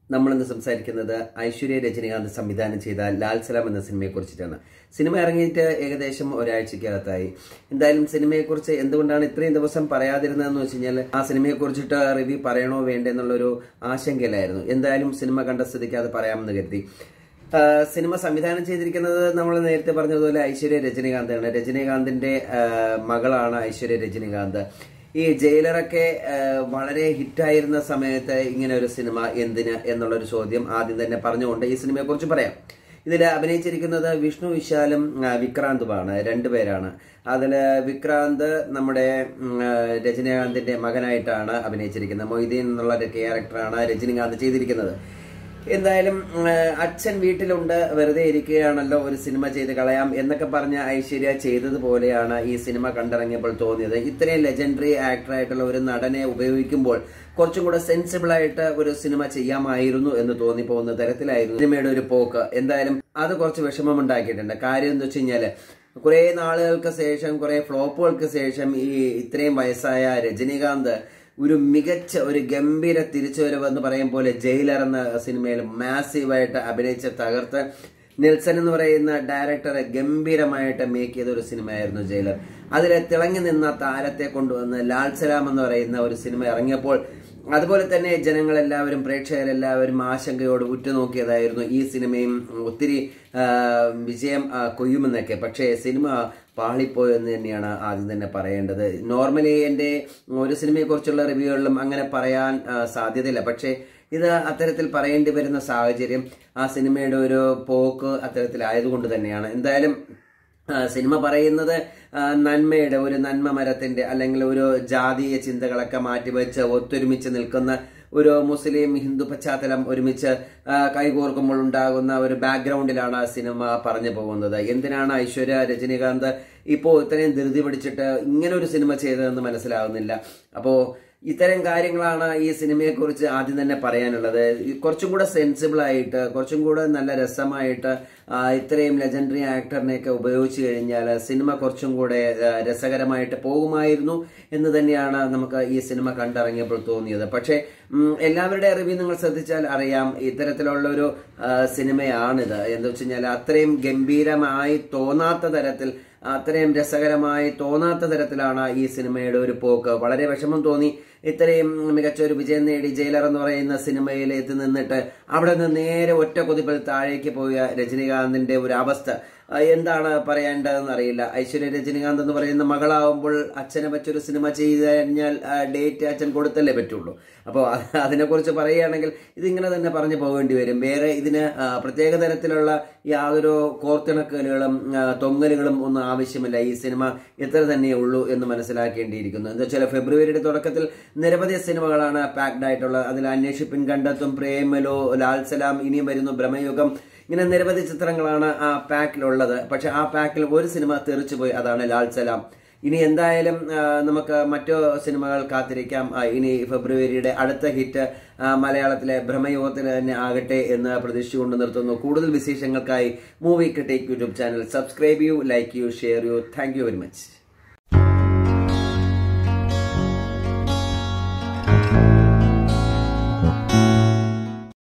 നമ്മളിന്ന് സംസാരിക്കുന്നത് ഐശ്വര്യ രജനീകാന്ത് സംവിധാനം ചെയ്ത ലാൽ സലാം എന്ന സിനിമയെ കുറിച്ചിട്ടാണ് സിനിമ ഇറങ്ങിയിട്ട് ഏകദേശം ഒരാഴ്ചക്കകത്തായി എന്തായാലും സിനിമയെക്കുറിച്ച് എന്തുകൊണ്ടാണ് ഇത്രയും ദിവസം പറയാതിരുന്നതെന്ന് വെച്ച് കഴിഞ്ഞാൽ ആ സിനിമയെ കുറിച്ചിട്ട് റിവ്യൂ പറയണോ വേണ്ടേ എന്നുള്ളൊരു ആശങ്കയിലായിരുന്നു എന്തായാലും സിനിമ കണ്ട സ്ഥിതിക്ക് അത് പറയാമെന്ന് കരുതി ആ, സിനിമ സംവിധാനം ചെയ്തിരിക്കുന്നത് നമ്മൾ നേരത്തെ പറഞ്ഞതുപോലെ ഐശ്വര്യ രജനീകാന്താണ് രജനീകാന്തിന്റെ ആ, മകളാണ് ഐശ്വര്യ രജനീകാന്ത് ഈ ജയിലറൊക്കെ ആ, വളരെ ഹിറ്റായിരുന്ന സമയത്ത് ഇങ്ങനെ ഒരു സിനിമ എന്തിന് എന്നുള്ളൊരു ചോദ്യം ആദ്യം തന്നെ പറഞ്ഞുകൊണ്ട് ഈ സിനിമയെ കുറിച്ച് പറയാം ഇതിൽ അഭിനയിച്ചിരിക്കുന്നത് വിഷ്ണു വിശാലും ആ, വിക്രാന്തുമാണ് രണ്ടുപേരാണ് അതിൽ വിക്രാന്ത് നമ്മുടെ ഉം, ആ, രജനീകാന്തിന്റെ മകനായിട്ടാണ് അഭിനയിച്ചിരിക്കുന്നത് മൊയ്തീൻ എന്നുള്ള ഒരു ക്യാരക്ടറാണ് രജനീകാന്ത് ചെയ്തിരിക്കുന്നത് എന്തായാലും ഉം, അച്ഛൻ വീട്ടിലുണ്ട് വെറുതെ ഇരിക്കുകയാണല്ലോ ഒരു സിനിമ ചെയ്ത് കളയാം എന്നൊക്കെ പറഞ്ഞ ഐശ്വര്യ ചെയ്തതുപോലെയാണ് ഈ സിനിമ കണ്ടിറങ്ങിയപ്പോൾ തോന്നിയത് ഇത്രയും ലെജൻഡറി ആക്ടറായിട്ടുള്ള ഒരു നടനെ ഉപയോഗിക്കുമ്പോൾ കുറച്ചും കൂടെ സെൻസിബിൾ ആയിട്ട് ഒരു സിനിമ ചെയ്യാമായിരുന്നു എന്ന് തോന്നിപ്പോകുന്ന തരത്തിലായിരുന്നു സിനിമയുടെ ഒരു പോക്ക് എന്തായാലും അത് കുറച്ച് വിഷമം ഉണ്ടാക്കിയിട്ടുണ്ട് കാര്യം എന്താ വെച്ച് കഴിഞ്ഞാല് കുറെ നാളുകൾക്ക് ശേഷം കുറെ ഫ്ലോപ്പുകൾക്ക് ശേഷം ഈ ഇത്രയും വയസ്സായ രജനീകാന്ത് ഒരു മികച്ച ഒരു ഗംഭീര തിരിച്ചുവരവ് എന്ന് പറയും പോലെ ജയിലർ എന്ന സിനിമയിൽ മാസീവായിട്ട് അഭിനയിച്ച് തകർത്ത് നെൽസൺ എന്ന് പറയുന്ന ഡയറക്ടറെ ഗംഭീരമായിട്ട് മേക്ക് ചെയ്ത ഒരു സിനിമയായിരുന്നു ജയിലർ അതിലെ തിളങ്ങി നിന്ന താരത്തെ കൊണ്ടുവന്ന് ലാൽ സലാം എന്ന് പറയുന്ന ഒരു സിനിമ ഇറങ്ങിയപ്പോൾ അതുപോലെ തന്നെ ജനങ്ങളെല്ലാവരും പ്രേക്ഷകരെല്ലാവരും ആശങ്കയോട് ഉറ്റുനോക്കിയതായിരുന്നു ഈ സിനിമയും ഒത്തിരി ആ, വിജയം ആ, കൊയ്യുമെന്നൊക്കെ പക്ഷേ സിനിമ പാളിപ്പോയി എന്ന് തന്നെയാണ് ആദ്യം തന്നെ പറയേണ്ടത് നോർമലി എൻ്റെ ഒരു സിനിമയെക്കുറിച്ചുള്ള റിവ്യൂകളിലും അങ്ങനെ പറയാൻ ആ, സാധ്യതയില്ല പക്ഷേ ഇത് അത്തരത്തിൽ പറയേണ്ടി വരുന്ന സാഹചര്യം ആ സിനിമയുടെ ഒരു പോക്ക് അത്തരത്തിലായതുകൊണ്ട് തന്നെയാണ് എന്തായാലും ആ, സിനിമ പറയുന്നത് ആ, നന്മയുടെ ഒരു നന്മ മരത്തിന്റെ അല്ലെങ്കിൽ ഒരു ജാതീയ ചിന്തകളൊക്കെ മാറ്റിവെച്ച് ഒത്തൊരുമിച്ച് നിൽക്കുന്ന ഒരു മുസ്ലിം ഹിന്ദു പശ്ചാത്തലം ഒരുമിച്ച് ആ, കൈകോർക്കുമ്പോൾ ഉണ്ടാകുന്ന ഒരു ബാക്ക്ഗ്രൗണ്ടിലാണ് ആ സിനിമ പറഞ്ഞു പോകുന്നത് എന്തിനാണ് ഐശ്വര്യ രജനീകാന്ത് ഇപ്പോൾ ഇത്രയും ധൃതി പിടിച്ചിട്ട് ഇങ്ങനെ ഒരു സിനിമ ചെയ്തതെന്ന് മനസ്സിലാവുന്നില്ല അപ്പോ ഇത്തരം കാര്യങ്ങളാണ് ഈ സിനിമയെക്കുറിച്ച് ആദ്യം തന്നെ പറയാനുള്ളത് ഈ കുറച്ചും കൂടെ സെൻസിബിൾ ആയിട്ട് കുറച്ചും കൂടെ നല്ല രസമായിട്ട് ആ, ഇത്രയും ലെജൻഡറി ആക്ടറിനെയൊക്കെ ഉപയോഗിച്ച് കഴിഞ്ഞാൽ സിനിമ കുറച്ചും കൂടെ ആ, രസകരമായിട്ട് പോകുമായിരുന്നു എന്ന് തന്നെയാണ് നമുക്ക് ഈ സിനിമ കണ്ടിറങ്ങിയപ്പോൾ തോന്നിയത് പക്ഷേ ഉം, എല്ലാവരുടെ റിവ്യൂ നിങ്ങൾ ശ്രദ്ധിച്ചാൽ അറിയാം ഇത്തരത്തിലുള്ള ഒരു ആ, സിനിമയാണിത് എന്താ വെച്ച് കഴിഞ്ഞാൽ അത്രയും ഗംഭീരമായി തോന്നാത്ത തരത്തിൽ അത്രയും രസകരമായി തോന്നാത്ത തരത്തിലാണ് ഈ സിനിമയുടെ ഒരു പോക്ക് വളരെ വിഷമം തോന്നി ഇത്രയും മികച്ച ഒരു വിജയം നേടി ജയിലർ എന്ന് പറയുന്ന സിനിമയിൽ എത്തി നിന്നിട്ട് അവിടെ നിന്ന് നേരെ ഒറ്റ കുതിപ്പിൽ താഴേക്ക് പോയ രജനീകാന്തിന്റെ ഒരു അവസ്ഥ ആ, എന്താണ് പറയേണ്ടതെന്ന് അറിയില്ല ഐശ്വര്യ രജനീകാന്ത് എന്ന് പറയുന്ന മകളാവുമ്പോൾ അച്ഛനെ പറ്റൊരു സിനിമ ചെയ്ത് കഴിഞ്ഞാൽ ആ, ഡേറ്റ് അച്ഛൻ കൊടുത്തല്ലേ പറ്റുള്ളൂ അപ്പോൾ അതിനെക്കുറിച്ച് പറയുകയാണെങ്കിൽ ഇതിങ്ങനെ തന്നെ പറഞ്ഞു പോകേണ്ടി വരും വേറെ ഇതിന് ആ, പ്രത്യേക തരത്തിലുള്ള യാതൊരു കോർത്തിണക്കലുകളും ആ, തൊങ്ങലുകളും ഒന്നും ആവശ്യമില്ല ഈ സിനിമ ഇത്ര തന്നെ ഉള്ളൂ എന്ന് മനസ്സിലാക്കേണ്ടിയിരിക്കുന്നു എന്താ വെച്ചാൽ ഫെബ്രുവരിയുടെ തുടക്കത്തിൽ നിരവധി സിനിമകളാണ് പാക്ഡ് ആയിട്ടുള്ളത് അതിൽ അന്വേഷിപ്പിൻ കണ്ടെത്തും പ്രേമലോ ലാൽ സലാം ഇനിയും വരുന്നു ഭ്രമയുഗം ഇങ്ങനെ നിരവധി ചിത്രങ്ങളാണ് ആ പാക്കിലുള്ളത് പക്ഷെ ആ പാക്കിൽ ഒരു സിനിമ തെറിച്ചു പോയി അതാണ് ലാൽ സലാം ഇനി എന്തായാലും ആ, നമുക്ക് മറ്റു സിനിമകൾ കാത്തിരിക്കാം ആ, ഇനി ഫെബ്രുവരിയുടെ അടുത്ത ഹിറ്റ് ആ, മലയാളത്തിലെ ഭ്രമയുഗത്തിന് തന്നെ ആകട്ടെ എന്ന് പ്രതീക്ഷിച്ചുകൊണ്ട് നിർത്തുന്നു കൂടുതൽ വിശേഷങ്ങൾക്കായി movie critic YouTube channel subscribe ചെയ്യൂ ലൈക്ക് ചെയ്യൂ ഷെയർ ചെയ്യൂ താങ്ക് യു വെരി മച്ച്